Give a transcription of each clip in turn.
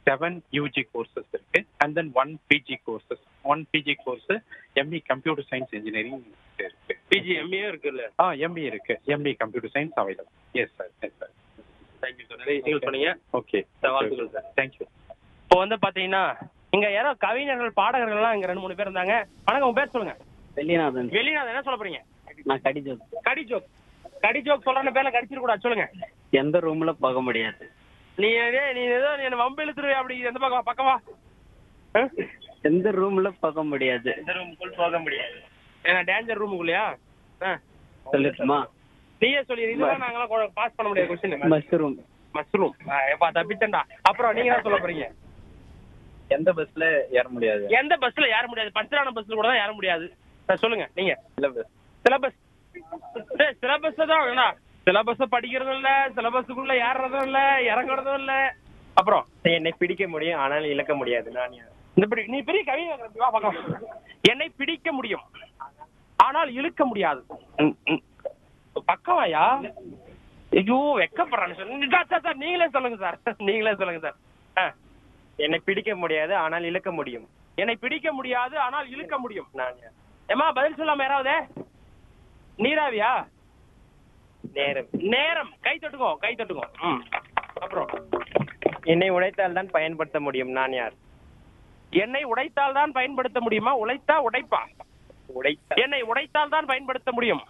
Seven U G courses இருக்கு and then one P G courses one P G course M E computer science engineering இருக்கு P G M A இருக்குல்ல ஆ M E இருக்கு M E computer science available yes sir yes sir thank you sir நிறைய விஷயங்கள் சொன்னீங்க okay sir, வாழ்த்துக்கள் sir. Thank you இப்போ வந்து பாத்தீங்கன்னா இங்க யாரோ கவிஞர்கள் பாடகர்கள்லாம் இங்க ரெண்டு மூணு பேர் இருந்தாங்க வணக்கம் உங்க பேர் சொல்லுங்க வெள்ளிநாதன் வெளிநாடு என்ன சொல்ல போறீங்க நான் கடிஜோக் கடி ஜோக் கடி ஜோக் சொல்ற பேர்ல கடிச்சிட கூடாது சொல்லுங்க எந்த ரூம்ல போக முடியாது நீ ஏதே நீ ஏதோ நீ என்ன வம்பு இழுத்துருவே அப்படி எந்த பக்கம் வா, பக்கம் வா ஆ? எந்த ரூம்ல போக முடியாது இந்த ரூமுக்குள் போக முடியாது ஏன்னா டேஞ்சர் ரூமுக்குள்ளயா ஆ சொல்லட்டுமா நீயே சொல்லி இதெல்லாம் நாங்களாம் பாஸ் பண்ண முடியாது கொஸ்டின் மஷ்ரூம் மஷ்ரூம் எப்பா தப்பிச்சண்டா அப்புறம் நீங்க தான் சொல்ல போறீங்க எந்த பஸ்ல ஏற முடியாது எந்த பஸ்ல ஏற முடியாது பஞ்சரான பஸ்ல கூட தான் ஏற முடியாது சார், சொல்லுங்க நீங்க சிலபஸ் சிலபஸ் சிலபஸ் தான் வேணா சிலபஸ் படிக்கிறதும் இல்ல சிலபஸுக்குள்ள ஏறுறதும் இல்ல இறங்குறதும் இல்ல அப்புறம் என்னை பிடிக்க முடியும் ஆனால் இழக்க முடியாது நான் யார்? இந்த படி நீ பெரிய கவி வா பார்க்கலாம் என்னை பிடிக்க முடியும் ஆனால் இழுக்க முடியாது ம், ம். பக்கவாயா ஐயோ வெக்கப்படுறான்னு சொல்லு சார், சார் சார் நீங்களே சொல்லுங்க சார் நீங்களே சொல்லுங்க சார் ஆ. என்னை பிடிக்க முடியாது ஆனால் இழக்க முடியும் என்னை பிடிக்க முடியாது ஆனால் இழுக்க முடியும் நான் யார்? ஏமா பதில் சொல்லாம யாராவது நீராவியா நேரம் நேரம் கை தட்டுக்கோ கை தட்டுக்கோ ம் அப்புறம் என்னை உழைத்தால் தான் பயன்படுத்த முடியும் நான் யார் என்னை உடைத்தால் தான் பயன்படுத்த முடியுமா உழைத்தா உடைப்பா உழைத்தால் என்னை உடைத்தால் தான் பயன்படுத்த முடியும்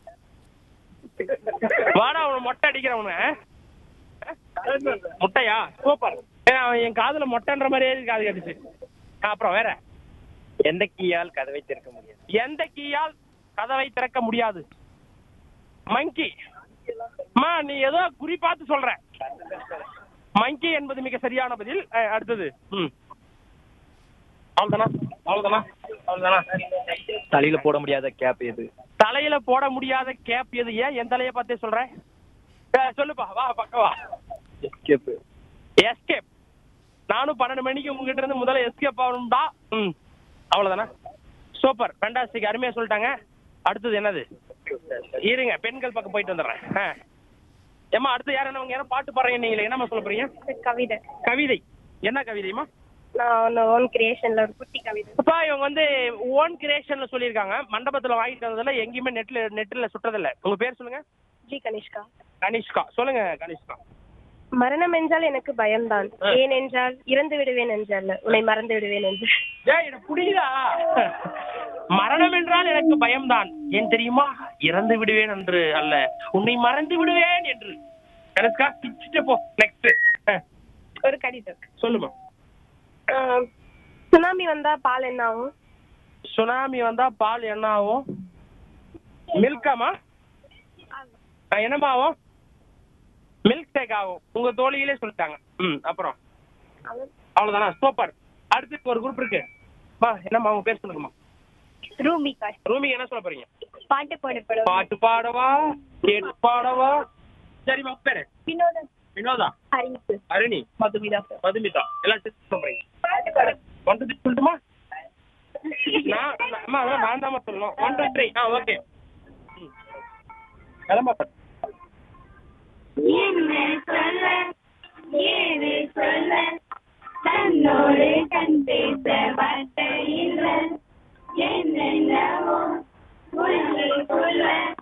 வாடா அவனை மொட்டை அடிக்கிறவன முட்டையா சூப்பர் ஏன் அவன் என் காதுல மொட்டைன்ற மாதிரியே காது கட்டுச்சு ஆ, அப்புறம் வேற எந்த கீயால் கதவை திறக்க முடியாது எந்த கீயால் கதவை திறக்க முடியாது மங்கி அம்மா நீ ஏதோ குறி பார்த்து சொல்ற மங்கி என்பது மிக சரியான பதில் அஹ், அடுத்தது ம் அவ்வளவுதானா அவ்வளவுதானா அவ்வளவுதானா தலையில போட முடியாத கேப் எது தலையில போட முடியாத கேப் எது ஏன் என் தலைய பார்த்தே சொல்ற அஹ், சொல்லுப்பா வா பக்கம் வா கேப் எஸ்கேப் நானும் பன்னெண்டு மணிக்கு உங்ககிட்ட இருந்து முதல்ல எஸ்கேப் ஆகணும்டா ம் அவ்வளவுதானா சூப்பர் ஃபேண்டாஸ்டிக் அருமையா சொல்லிட்டாங்க அடுத்தது என்னது இருங்க பெண்கள் பக்கம் போயிட்டு வந்துடுறேன் ஆ ஏம்மா அடுத்து யார் என்ன யாரும் பாட்டு பாடுறீங்க நீங்களே என்னம்மா சொல்ல போறீங்க கவிதை கவிதை என்ன கவிதைமா நான் ஒன்று ஓன் கிரியேஷன்ல ஒரு குட்டி கவிதை அப்பா இவங்க வந்து ஓன் கிரியேஷன்ல சொல்லியிருக்காங்க மண்டபத்துல வாங்கிட்டு வந்ததுல எங்கேயுமே நெட்ல நெட்ல சுட்டதில்ல உங்க பேர் சொல்லுங்க ஜி கனிஷ்கா கனிஷ்கா சொல்லுங்க கனிஷ்கா மரணம் என்றால் எனக்கு பயம்தான் ஏனென்றால் இறந்து விடுவேன் என்றல்ல உன்னை மறந்து விடுவேன் என்று ஏய் எனக்கு புரியுதா மரணம் என்றால் எனக்கு பயம்தான் ஏன் தெரியுமா இறந்து விடுவேன் என்று அல்ல உன்னை மறந்து விடுவேன் என்று கணக்கா பிச்சுட்டு போ நெக்ஸ்ட் ஒரு கடிதம் சொல்லுமா ஆஹ், சுனாமி வந்தா பால் என்ன ஆகும் சுனாமி வந்தா பால் என்ன ஆகும் மில்காமா என்னமா ஆகும் மில்க் ஷேக் ஆகும் உங்க தோழியிலே சொல்லிட்டாங்க ம் அப்புறம் அவ்வளவுதானா சூப்பர் அடுத்து ஒரு குரூப் இருக்கு வா என்னம்மா உங்க பேர் சொல்லுங்கம்மா ரூபிகா ரூமி என்ன சொல்ல போறீங்க பாட்டு பாடப்படும் பாட்டு பாடவா கேட்டு பாடவா சரிம்மா உங்க பேரு வினோதம் வினோதா அறிவிப்பு அருணி மதுமிதா மதுமிதா எல்லாம் சேர்த்து சொல்றீங்க பாட்டு பாட ஒன் டூ த்ரீ சொல்லட்டுமா நான் நான்- அம்மா அதான் நான் தான் சொல்லணும் ஒன் டூ த்ரீ ஆ ஓகே கிளம்பா என்ன சொல்ல ஏது சொல்ல தன்னோடு கண் பேச வார்த்தை இல்லை என்னென்னவோ உள்ளுக்குள்ள